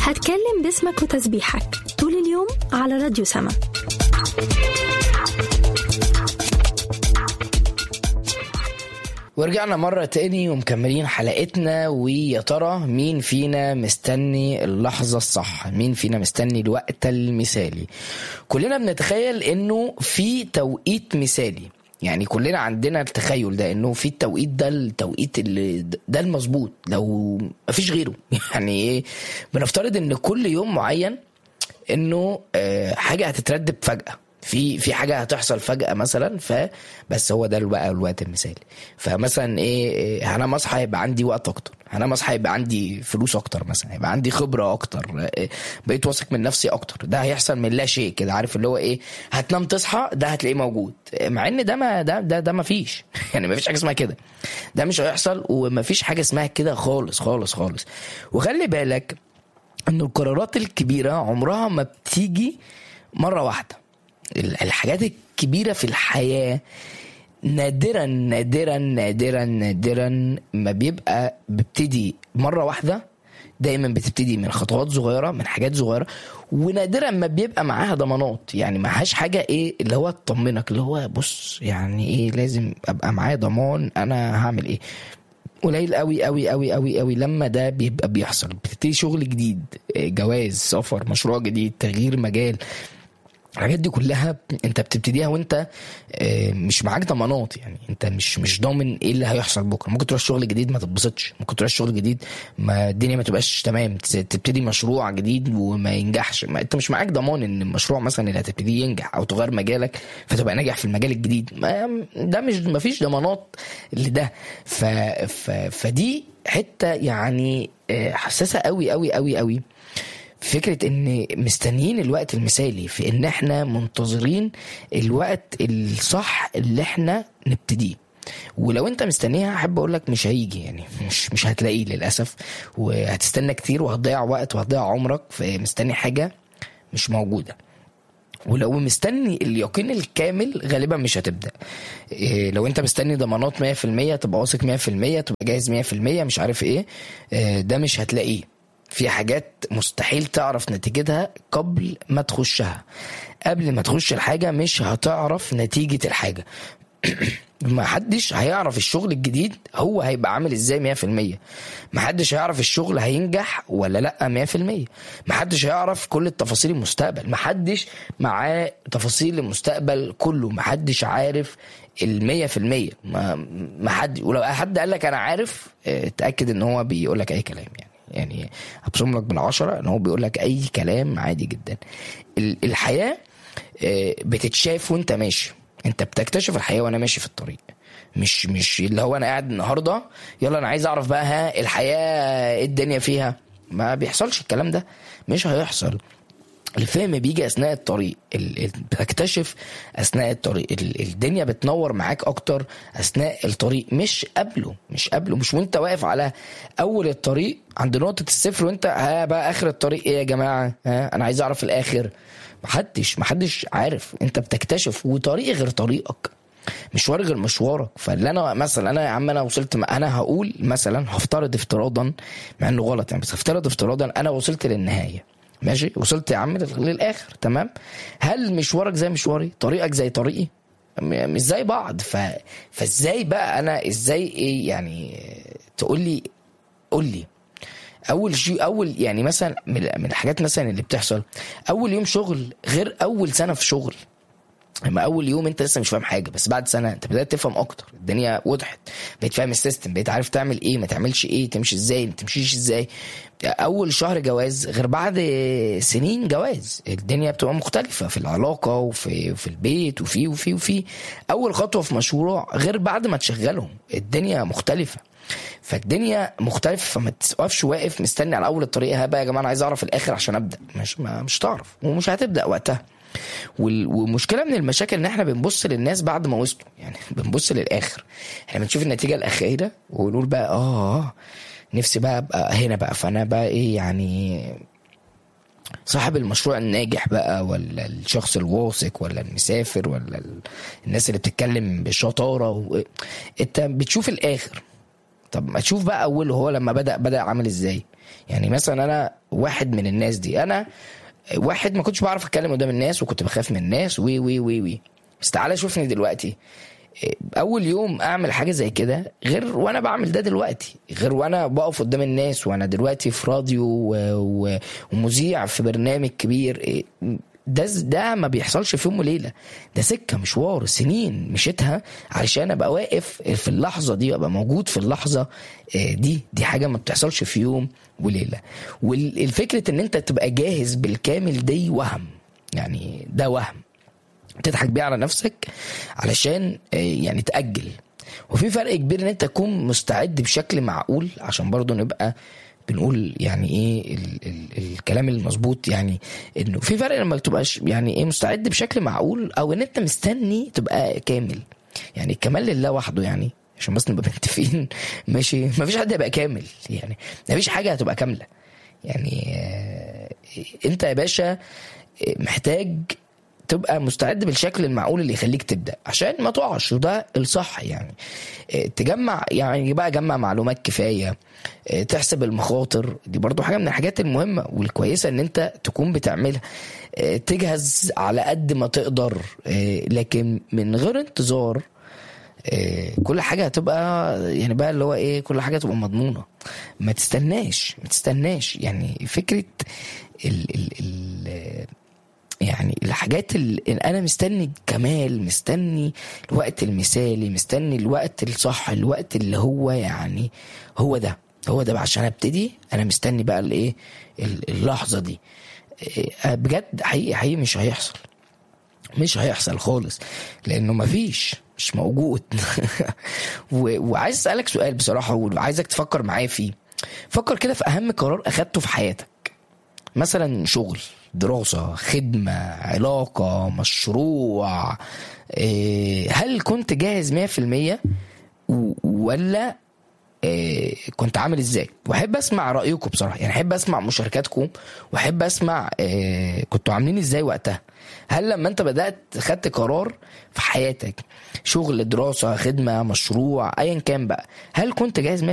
هتكلم باسمك وتسبيحك طول اليوم على راديو سما ورجعنا مرة تاني ومكملين حلقتنا ويا ترى مين فينا مستني اللحظة الصح مين فينا مستني الوقت المثالي كلنا بنتخيل انه في توقيت مثالي يعني كلنا عندنا التخيل ده انه في التوقيت ده التوقيت اللي ده المظبوط لو مفيش غيره يعني ايه بنفترض ان كل يوم معين انه آه، حاجه هتترتب فجاه في في حاجه هتحصل فجاه مثلا فبس هو ده بقى الوقت المثالي فمثلا ايه إيه، هنام اصحى هيبقى عندي وقت اكتر هنام اصحى هيبقى عندي فلوس اكتر مثلا هيبقى عندي خبره اكتر إيه، بقيت واثق من نفسي اكتر ده هيحصل من لا شيء كده عارف اللي هو ايه هتنام تصحى ده هتلاقيه موجود مع ان ده ما ده ده, ده ما فيش يعني ما فيش حاجه اسمها كده ده مش هيحصل وما فيش حاجه اسمها كده خالص خالص خالص وخلي بالك ان القرارات الكبيره عمرها ما بتيجي مره واحده ال- الحاجات الكبيره في الحياه نادرا نادرا نادرا نادرا ما بيبقى بيبتدي مره واحده دايما بتبتدي من خطوات صغيره من حاجات صغيره ونادرا ما بيبقى معاها ضمانات يعني معهاش حاجه ايه اللي هو تطمنك اللي هو بص يعني ايه لازم ابقى معايا ضمان انا هعمل ايه قليل قوي قوي قوي قوي قوي لما ده بيبقى بيحصل بتبتدي شغل جديد إيه، جواز سفر مشروع جديد تغيير مجال الحاجات دي كلها انت بتبتديها وانت آه، مش معاك ضمانات يعني انت مش مش ضامن ايه اللي هيحصل بكره ممكن تروح شغل جديد ما تتبسطش ممكن تروح شغل جديد ما الدنيا ما تبقاش تمام تس- تبتدي مشروع جديد وما ينجحش ما انت مش معاك ضمان ان المشروع مثلا اللي هتبتديه ينجح او تغير مجالك فتبقى ناجح في المجال الجديد ما ده مش ما فيش ضمانات لده ف ف فدي حته يعني آه، حساسه قوي قوي قوي قوي فكرة ان مستنيين الوقت المثالي في ان احنا منتظرين الوقت الصح اللي احنا نبتديه ولو انت مستنيها احب اقول لك مش هيجي يعني مش مش هتلاقيه للاسف وهتستنى كتير وهتضيع وقت وهتضيع عمرك في مستني حاجه مش موجوده ولو مستني اليقين الكامل غالبا مش هتبدا إيه لو انت مستني ضمانات 100% تبقى واثق 100% تبقى جاهز 100% مش عارف ايه إيه ده مش هتلاقيه في حاجات مستحيل تعرف نتيجتها قبل ما تخشها قبل ما تخش الحاجة مش هتعرف نتيجة الحاجة ما حدش هيعرف الشغل الجديد هو هيبقى عامل ازاي 100% ما حدش هيعرف الشغل هينجح ولا لا 100% ما حدش هيعرف كل التفاصيل المستقبل ما حدش معاه تفاصيل المستقبل كله ما حدش عارف المية في المية ما, ما حد ولو حد قال لك انا عارف اه، تأكد ان هو بيقول لك اي كلام يعني يعني ابصم لك بالعشرة ان هو بيقول لك اي كلام عادي جدا ال- الحياة اه، بتتشاف وانت ماشي انت بتكتشف الحياه وانا ماشي في الطريق مش مش اللي هو انا قاعد النهارده يلا انا عايز اعرف بقى ها الحياه ايه الدنيا فيها ما بيحصلش الكلام ده مش هيحصل الفهم بيجي اثناء الطريق ال- ال- بتكتشف اثناء الطريق ال- الدنيا بتنور معاك اكتر اثناء الطريق مش قبله مش قبله مش وانت واقف على اول الطريق عند نقطه الصفر وانت ها بقى اخر الطريق ايه يا جماعه ها انا عايز اعرف الاخر محدش محدش عارف انت بتكتشف وطريق غير طريقك مشوار غير مشوارك فاللي انا مثلا انا يا عم انا وصلت انا هقول مثلا هفترض افتراضا مع انه غلط يعني بس هفترض افتراضا انا وصلت للنهايه ماشي وصلت يا عم لل- للاخر تمام هل مشوارك زي مشواري طريقك زي طريقي م- مش زي بعض ف... فازاي بقى انا ازاي ايه يعني تقول لي قول لي اول شيء اول يعني مثلا من من الحاجات مثلا اللي بتحصل اول يوم شغل غير اول سنه في شغل اما اول يوم انت لسه مش فاهم حاجه بس بعد سنه انت بدات تفهم اكتر الدنيا وضحت بقيت فاهم السيستم بقيت عارف تعمل ايه ما تعملش ايه تمشي ازاي ما تمشيش ازاي اول شهر جواز غير بعد سنين جواز الدنيا بتبقى مختلفه في العلاقه وفي في البيت وفي وفي وفي اول خطوه في مشروع غير بعد ما تشغلهم الدنيا مختلفه فالدنيا مختلفه فما تقفش واقف مستني على اول الطريق ها بقى يا جماعه انا عايز اعرف الاخر عشان ابدا مش ما مش تعرف ومش هتبدا وقتها وال- والمشكله من المشاكل ان احنا بنبص للناس بعد ما وصلوا يعني بنبص للاخر احنا بنشوف النتيجه الاخيره ونقول بقى اه نفسي بقى ابقى هنا بقى فانا بقى ايه يعني صاحب المشروع الناجح بقى ولا الشخص الواثق ولا المسافر ولا ال- الناس اللي بتتكلم بشطاره و... انت بتشوف الاخر طب ما تشوف بقى اوله هو لما بدا بدا عامل ازاي يعني مثلا انا واحد من الناس دي انا واحد ما كنتش بعرف اتكلم قدام الناس وكنت بخاف من الناس وي وي وي وي بس تعالى شوفني دلوقتي اول يوم اعمل حاجه زي كده غير وانا بعمل ده دلوقتي غير وانا بقف قدام الناس وانا دلوقتي في راديو و... و... ومذيع في برنامج كبير ده ده ما بيحصلش في يوم وليله ده سكه مشوار سنين مشيتها علشان ابقى واقف في اللحظه دي وابقى موجود في اللحظه دي دي حاجه ما بتحصلش في يوم وليله والفكره ان انت تبقى جاهز بالكامل دي وهم يعني ده وهم تضحك بيه على نفسك علشان يعني تأجل وفي فرق كبير ان انت تكون مستعد بشكل معقول عشان برضه نبقى بنقول يعني ايه ال ال الكلام المظبوط يعني انه في فرق لما تبقاش يعني ايه مستعد بشكل معقول او ان انت مستني تبقى كامل يعني الكمال لله وحده يعني عشان بس نبقى متفقين ماشي ما فيش حد هيبقى كامل يعني ما فيش حاجه هتبقى كامله يعني انت يا باشا محتاج تبقى مستعد بالشكل المعقول اللي يخليك تبدا عشان ما تقعش وده الصح يعني تجمع يعني بقى جمع معلومات كفايه تحسب المخاطر دي برضو حاجه من الحاجات المهمه والكويسه ان انت تكون بتعملها تجهز على قد ما تقدر لكن من غير انتظار كل حاجه هتبقى يعني بقى اللي هو ايه كل حاجه تبقى مضمونه ما تستناش ما تستناش يعني فكره ال ال ال يعني الحاجات اللي انا مستني كمال مستني الوقت المثالي مستني الوقت الصح الوقت اللي هو يعني هو ده هو ده بقى عشان ابتدي انا مستني بقى الايه اللحظه دي بجد حقيقي حقيقي مش هيحصل مش هيحصل خالص لانه مفيش مش موجود وعايز اسالك سؤال بصراحه وعايزك تفكر معايا فيه فكر كده في اهم قرار اخدته في حياتك مثلا شغل دراسة خدمة علاقة مشروع هل كنت جاهز مية في المية ولا كنت عامل ازاي واحب اسمع رايكم بصراحه يعني احب اسمع مشاركاتكم واحب اسمع كنتوا عاملين ازاي وقتها هل لما انت بدات خدت قرار في حياتك شغل دراسه خدمه مشروع ايا كان بقى هل كنت جاهز